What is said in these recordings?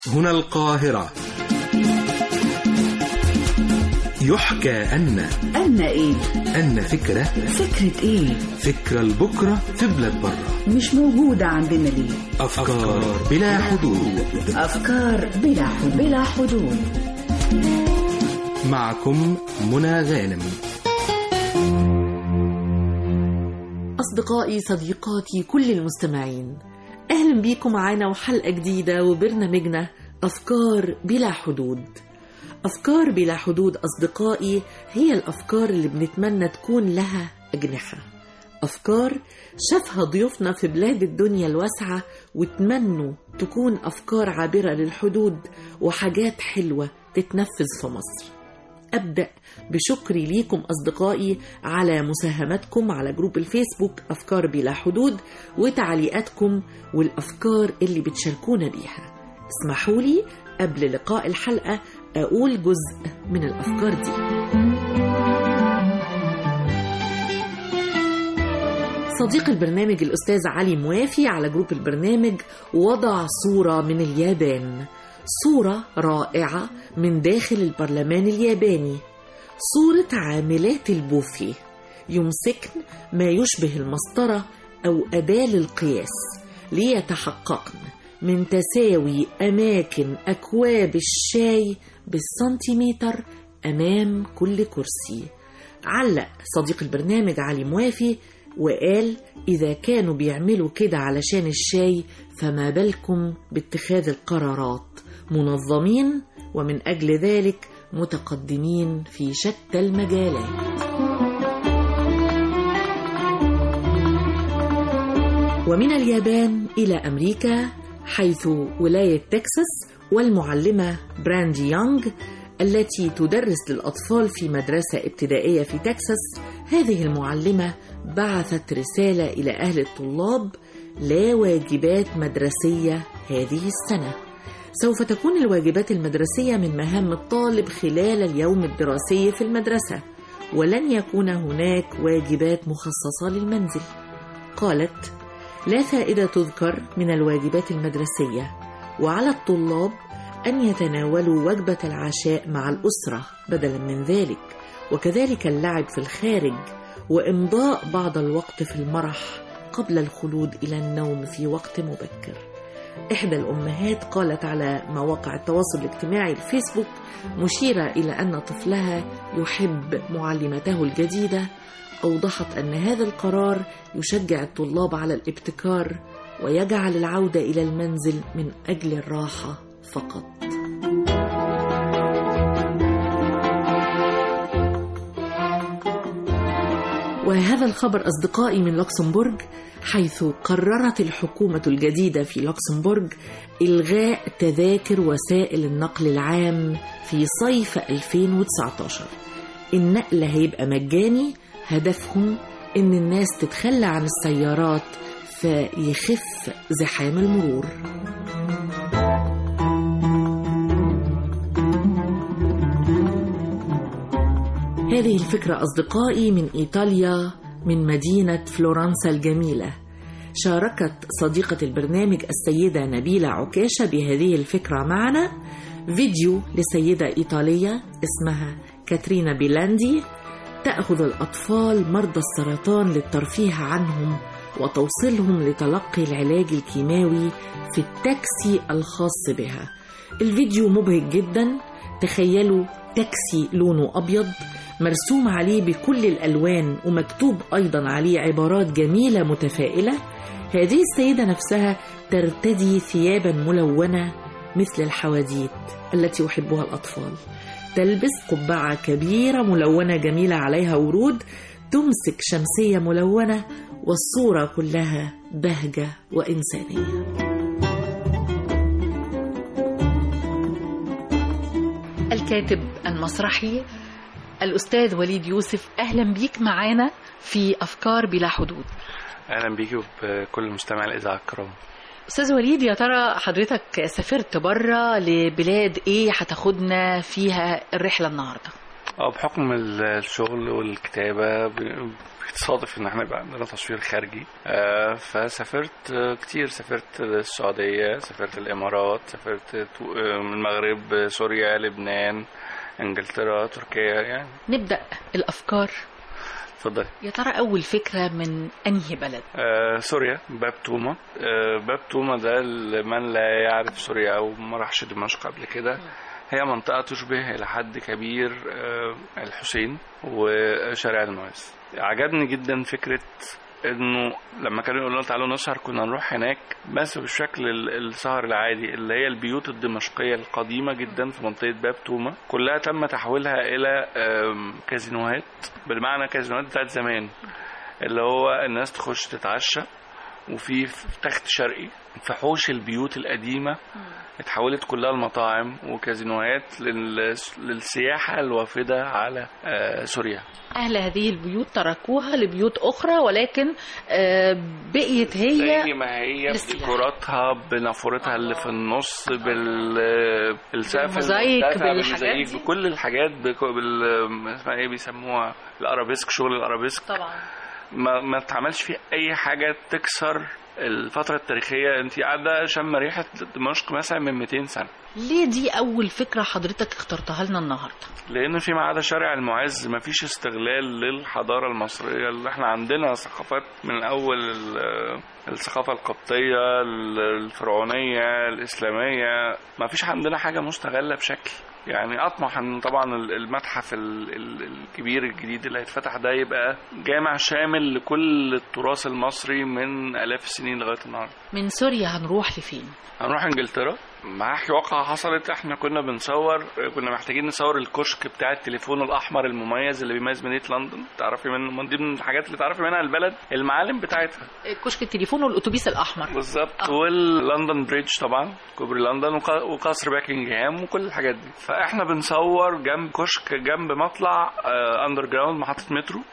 هنا القاهرة يحكى أن أن إيه؟ أن فكرة فكرة إيه؟ فكرة لبكرة في بلاد برة مش موجودة عندنا ليه؟ أفكار بلا حدود أفكار بلا حدود بلا حدود معكم منى غانم أصدقائي صديقاتي كل المستمعين أهلا بيكم معانا وحلقة جديدة وبرنامجنا أفكار بلا حدود أفكار بلا حدود أصدقائي هي الأفكار اللي بنتمنى تكون لها أجنحة أفكار شافها ضيوفنا في بلاد الدنيا الواسعة وتمنوا تكون أفكار عابرة للحدود وحاجات حلوة تتنفذ في مصر أبدأ بشكري ليكم أصدقائي على مساهمتكم على جروب الفيسبوك أفكار بلا حدود وتعليقاتكم والأفكار اللي بتشاركونا بيها اسمحوا لي قبل لقاء الحلقة أقول جزء من الأفكار دي صديق البرنامج الأستاذ علي موافي على جروب البرنامج وضع صورة من اليابان صورة رائعة من داخل البرلمان الياباني صورة عاملات البوفيه يمسكن ما يشبه المسطرة أو أداة للقياس ليتحققن من تساوي أماكن أكواب الشاي بالسنتيمتر أمام كل كرسي علق صديق البرنامج علي موافي وقال إذا كانوا بيعملوا كده علشان الشاي فما بالكم باتخاذ القرارات منظمين ومن أجل ذلك متقدمين في شتى المجالات ومن اليابان إلى أمريكا حيث ولاية تكساس والمعلمة براندي يونغ التي تدرس للأطفال في مدرسة ابتدائية في تكساس هذه المعلمة بعثت رسالة إلى أهل الطلاب لا واجبات مدرسية هذه السنة سوف تكون الواجبات المدرسية من مهام الطالب خلال اليوم الدراسي في المدرسة ولن يكون هناك واجبات مخصصة للمنزل قالت لا فائدة تذكر من الواجبات المدرسية وعلى الطلاب أن يتناولوا وجبة العشاء مع الأسرة بدلا من ذلك وكذلك اللعب في الخارج وإمضاء بعض الوقت في المرح قبل الخلود إلى النوم في وقت مبكر إحدى الأمهات قالت على مواقع التواصل الاجتماعي الفيسبوك مشيرة إلى أن طفلها يحب معلمته الجديدة أوضحت أن هذا القرار يشجع الطلاب على الابتكار ويجعل العودة إلى المنزل من أجل الراحة فقط وهذا الخبر أصدقائي من لوكسمبورغ حيث قررت الحكومة الجديدة في لوكسمبورغ إلغاء تذاكر وسائل النقل العام في صيف 2019 النقل هيبقى مجاني هدفهم إن الناس تتخلى عن السيارات فيخف زحام المرور هذه الفكرة أصدقائي من إيطاليا من مدينة فلورنسا الجميلة شاركت صديقة البرنامج السيدة نبيلة عكاشة بهذه الفكرة معنا فيديو لسيدة إيطالية اسمها كاترينا بيلاندي تأخذ الأطفال مرضى السرطان للترفيه عنهم وتوصيلهم لتلقي العلاج الكيماوي في التاكسي الخاص بها الفيديو مبهج جدا تخيلوا تاكسي لونه أبيض مرسوم عليه بكل الألوان ومكتوب أيضا عليه عبارات جميلة متفائلة هذه السيدة نفسها ترتدي ثيابا ملونة مثل الحواديت التي يحبها الأطفال تلبس قبعة كبيرة ملونة جميلة عليها ورود تمسك شمسية ملونة والصورة كلها بهجة وإنسانية الكاتب المسرحي الأستاذ وليد يوسف أهلا بيك معانا في أفكار بلا حدود اهلا بيكي وبكل مستمع الاذاعه الكرام أستاذ وليد يا ترى حضرتك سافرت بره لبلاد إيه هتاخدنا فيها الرحلة النهاردة اه بحكم الشغل والكتابه ب- تصادف ان احنا يبقى عندنا تصوير خارجي آه، فسافرت آه، كتير سافرت السعوديه سافرت الامارات سافرت تو- آه، من المغرب سوريا لبنان انجلترا تركيا يعني نبدأ الأفكار اتفضلي يا ترى أول فكرة من أنهي بلد آه سوريا باب توما آه باب توما ده لمن لا يعرف سوريا او ما راحش دمشق قبل كده هي منطقة تشبه إلى حد كبير آه الحسين وشارع المعز عجبني جدا فكرة انه لما كانوا يقولوا لنا تعالوا نسهر كنا نروح هناك بس بالشكل ال- السهر العادي اللي هي البيوت الدمشقية القديمة جدا في منطقة باب توما كلها تم تحويلها إلى آم، كازينوهات بالمعنى كازينوهات بتاعت زمان اللي هو الناس تخش تتعشى وفي تخت شرقي في حوش البيوت القديمة اتحولت كلها لمطاعم وكازينوهات لل- للسياحة الوافدة على آه، سوريا أهل هذه البيوت تركوها لبيوت أخرى ولكن آه، بقيت هي زي ما هي للسياحة. بديكوراتها بنافورتها اللي في النص بالسقف بالموزايك، المرتفع، بالحاجات بالموزايك، دي. بكل الحاجات بك- بال اسمها ايه بيسموها الارابيسك شغل الارابيسك طبعا ما ما اتعملش فيه اي حاجه تكسر الفتره التاريخيه انت قاعده شم ريحه دمشق مثلا من 200 سنه ليه دي أول فكرة حضرتك اخترتها لنا النهاردة لان فيما عدا شارع المعز ما فيش استغلال للحضاره المصريه اللي احنا عندنا ثقافات من اول ال- الثقافه القبطيه الفرعونيه الاسلاميه ما فيش عندنا حاجه مستغله بشكل يعني اطمح ان طبعا ال- المتحف ال- ال- الكبير الجديد اللي هيتفتح ده يبقى جامع شامل لكل التراث المصري من الاف السنين لغايه النهارده من سوريا هنروح لفين هنروح انجلترا معاك واقعة حصلت احنا كنا بنصور كنا محتاجين نصور الكشك بتاع التليفون الاحمر المميز اللي بيميز مدينة لندن تعرفي منه من ضمن الحاجات اللي تعرفي منها البلد المعالم بتاعتها كشك التليفون والأتوبيس الأحمر بالظبط آه. واللندن بريدج طبعا كوبري لندن وق- وقصر باكنجهام وكل الحاجات دي فاحنا بنصور جنب كشك جنب مطلع اندر جراوند محطة مترو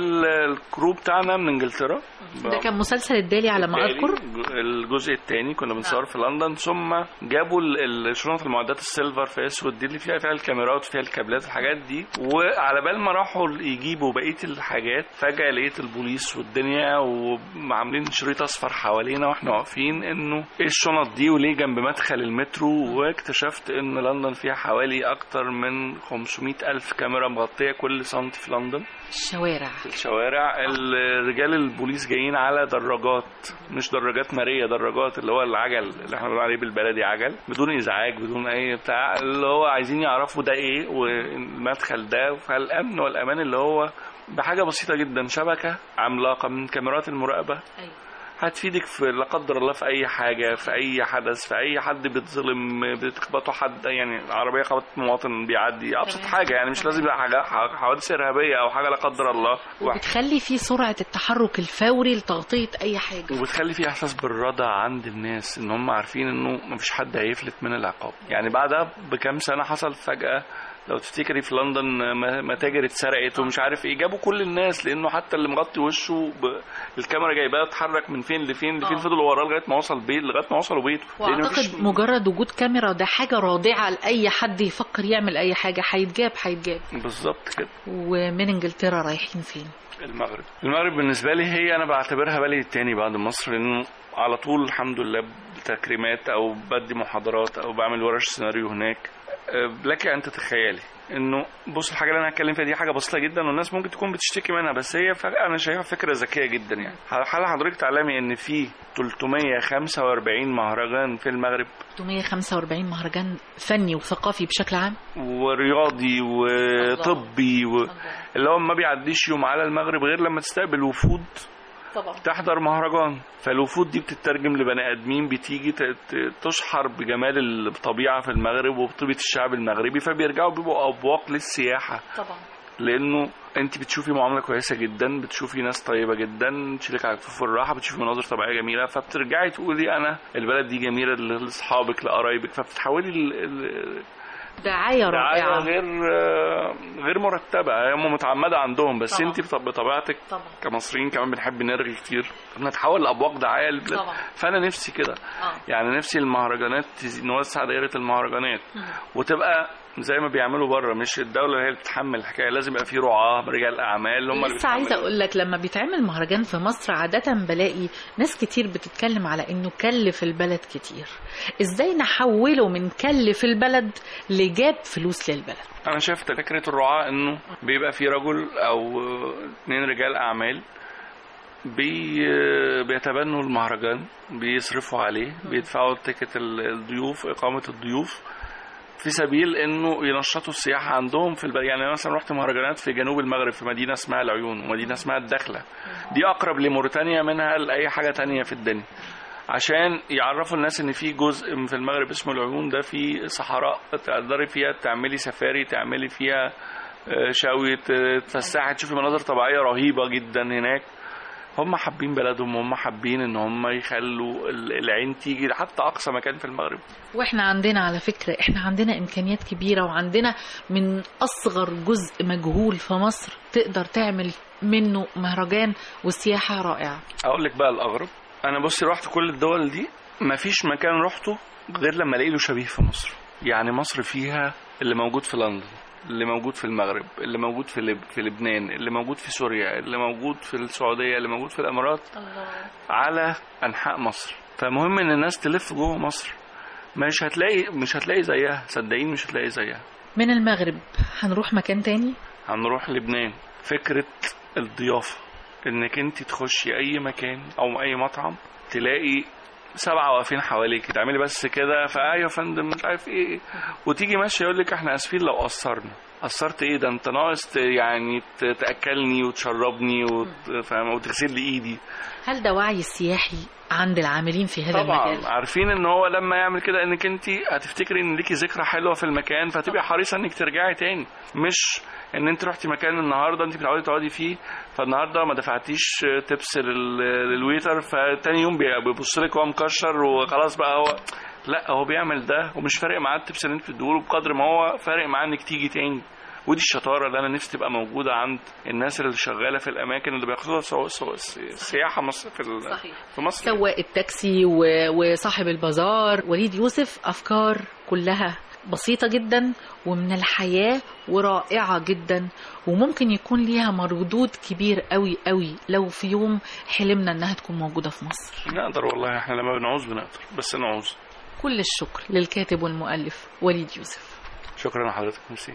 والكرو بتاعنا من انجلترا ده كان مسلسل الدالي على ما بالتالي أذكر الجزء الثاني كنا بنصور في لندن ثم جابوا ال- الشنط المعدات السيلفر في اسود دي اللي فيها فيها الكاميرات وفيها الكابلات الحاجات دي وعلى بال ما راحوا يجيبوا بقيه الحاجات فجاه لقيت البوليس والدنيا وعاملين شريط اصفر حوالينا واحنا واقفين انه ايه الشنط دي وليه جنب مدخل المترو واكتشفت ان لندن فيها حوالي اكتر من 500 الف كاميرا مغطيه كل سنتي في لندن الشوارع في الشوارع ال- رجال البوليس جايين على دراجات مش دراجات ناريه دراجات اللي هو العجل اللي احنا بنقول عليه بالبلدي عجل بدون ازعاج بدون اي بتاع اللي هو عايزين يعرفوا ده ايه والمدخل ده فالامن والامان اللي هو بحاجه بسيطه جدا شبكه عملاقه من كاميرات المراقبه أيوة. هتفيدك في لا قدر الله في اي حاجه في اي حدث في اي حد بيتظلم بتخبطه حد يعني عربيه خبطت مواطن بيعدي ابسط تمام. حاجه يعني مش لازم يبقى حاجه حوادث ارهابيه او حاجه لا قدر الله وبتخلي في سرعة التحرك الفوري لتغطية أي حاجة وبتخلي في احساس بالرضا عند الناس ان هم عارفين انه مفيش حد هيفلت من العقاب يعني بعدها بكام سنه حصل فجاه لو تفتكري في لندن م- متاجر اتسرقت ومش عارف ايه جابوا كل الناس لانه حتى اللي مغطي وشه ب... الكاميرا جايباه اتحرك من فين لفين لفين آه. فضلوا وراه لغايه ما وصل بيت لغايه ما وصلوا بيته لأن مفيش- واعتقد مجرد وجود كاميرا ده حاجه رادعه لاي حد يفكر يعمل اي حاجه هيتجاب هيتجاب بالظبط كده ومن انجلترا رايحين فين المغرب المغرب بالنسبة لي هي أنا بعتبرها بلدي التاني بعد مصر لأنه على طول الحمد لله بتكريمات أو بدي محاضرات أو بعمل ورش سيناريو هناك أه، لك أن تتخيلي انه بص الحاجه اللي انا هتكلم فيها دي حاجه بسيطه جدا والناس ممكن تكون بتشتكي منها بس هي ف... انا شايفها فكره ذكيه جدا يعني هل حضرتك تعلمي ان في 345 مهرجان في المغرب 345 مهرجان فني وثقافي بشكل عام ورياضي وطبي و... اللي هو ما بيعديش يوم على المغرب غير لما تستقبل وفود طبعا تحضر مهرجان فالوفود دي بتترجم لبني ادمين بتيجي ت- ت- تشحر بجمال الطبيعه في المغرب وبطيبه الشعب المغربي فبيرجعوا بيبقوا ابواق للسياحه طبعا لانه انت بتشوفي معامله كويسه جدا بتشوفي ناس طيبه جدا تشيلك على كفوف الراحه بتشوفي مناظر طبيعيه جميله فبترجعي تقولي انا البلد دي جميله لاصحابك لقرايبك فبتتحولي ال- ال- دعايه دعايه رائعه غير غير مرتبه هم متعمده عندهم بس طبعا. انت بط- بطبيعتك طبعا كمصريين كمان بنحب نرغي كتير بنتحول لابواق دعايه للبلاد طبعا. فانا نفسي كده اه يعني نفسي المهرجانات تز- نوسع دائره المهرجانات مم. وتبقى زي ما بيعملوا بره مش الدوله هي اللي بتتحمل الحكايه لازم يبقى في رعاه رجال اعمال هم اللي لسه عايزه بيتحملوا. اقول لك لما بيتعمل مهرجان في مصر عاده بلاقي ناس كتير بتتكلم على انه كلف البلد كتير ازاي نحوله من كلف البلد لجاب فلوس للبلد انا شايف فكره الرعاه انه بيبقى في رجل او اتنين رجال اعمال بي بيتبنوا المهرجان بيصرفوا عليه بيدفعوا تيكت ال- الضيوف اقامه الضيوف في سبيل انه ينشطوا السياحه عندهم في البلد يعني أنا مثلا رحت مهرجانات في جنوب المغرب في مدينه اسمها العيون ومدينه اسمها الدخله دي اقرب لموريتانيا منها لاي حاجه تانية في الدنيا عشان يعرفوا الناس ان في جزء في المغرب اسمه العيون ده في صحراء تقدري فيها تعملي سفاري تعملي فيها آه، شوي ت- تفسحي تشوفي مناظر طبيعيه رهيبه جدا هناك هم حابين بلدهم هم حابين ان هم يخلوا ال- العين تيجي حتى اقصى مكان في المغرب واحنا عندنا على فكرة احنا عندنا امكانيات كبيرة وعندنا من اصغر جزء مجهول في مصر تقدر تعمل منه مهرجان وسياحة رائعة اقول لك بقى الاغرب انا بصي رحت كل الدول دي مفيش مكان رحته غير لما الاقي له شبيه في مصر يعني مصر فيها اللي موجود في لندن اللي موجود في المغرب اللي موجود في لب... في لبنان اللي موجود في سوريا اللي موجود في السعوديه اللي موجود في الامارات على انحاء مصر فمهم ان الناس تلف جوه مصر مش هتلاقي مش هتلاقي زيها صدقيني مش هتلاقي زيها من المغرب هنروح مكان تاني هنروح لبنان فكرة الضيافة انك انت تخشي اي مكان او اي مطعم تلاقي سبعة واقفين حواليك تعملي بس كده فايوه يا فندم مش عارف ايه وتيجي ماشيه يقول لك احنا اسفين لو قصرنا قصرت ايه ده انت ناقص ت- يعني ت- تاكلني وتشربني وت- فاهم وتغسل لي ايدي هل ده وعي سياحي عند العاملين في هذا طبعا المجال عارفين ان هو لما يعمل كده انك انت هتفتكري ان ليكي ذكرى حلوه في المكان فتبقي حريصه انك ترجعي تاني مش ان انت رحتي مكان النهارده انت متعودة تقعدي فيه فالنهارده ما دفعتيش تبس لل- للويتر فتاني يوم بي- بيبص لك وهو مكشر وخلاص بقى هو لا هو بيعمل ده ومش فارق معاه التبس اللي انت بتديهوله بقدر ما هو فارق معاه انك تيجي تاني ودي الشطاره اللي انا نفسي تبقى موجوده عند الناس اللي شغاله في الاماكن اللي بياخدوها سو- سو- سياحه مصر في ال- صحيح. في مصر سواق التاكسي و- وصاحب البازار وليد يوسف أفكار كلها بسيطة جدا ومن الحياة ورائعة جدا وممكن يكون ليها مردود كبير قوي قوي لو في يوم حلمنا انها تكون موجودة في مصر نقدر والله احنا لما بنعوز بنقدر بس نعوز كل الشكر للكاتب والمؤلف وليد يوسف شكرا لحضرتك ميرسي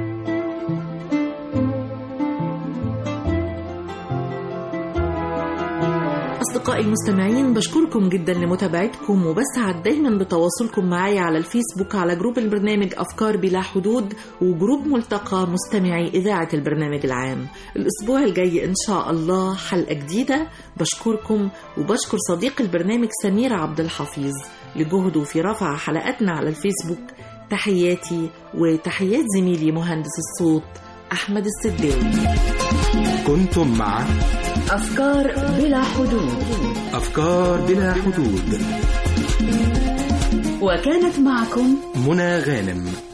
أصدقائي المستمعين بشكركم جدا لمتابعتكم وبسعد دايما بتواصلكم معايا على الفيسبوك على جروب البرنامج أفكار بلا حدود وجروب ملتقى مستمعي إذاعة البرنامج العام الأسبوع الجاي إن شاء الله حلقة جديدة بشكركم وبشكر صديق البرنامج سمير عبد الحفيظ لجهده في رفع حلقاتنا على الفيسبوك تحياتي وتحيات زميلي مهندس الصوت أحمد السداوي كنتم مع أفكار بلا حدود أفكار بلا حدود وكانت معكم منى غانم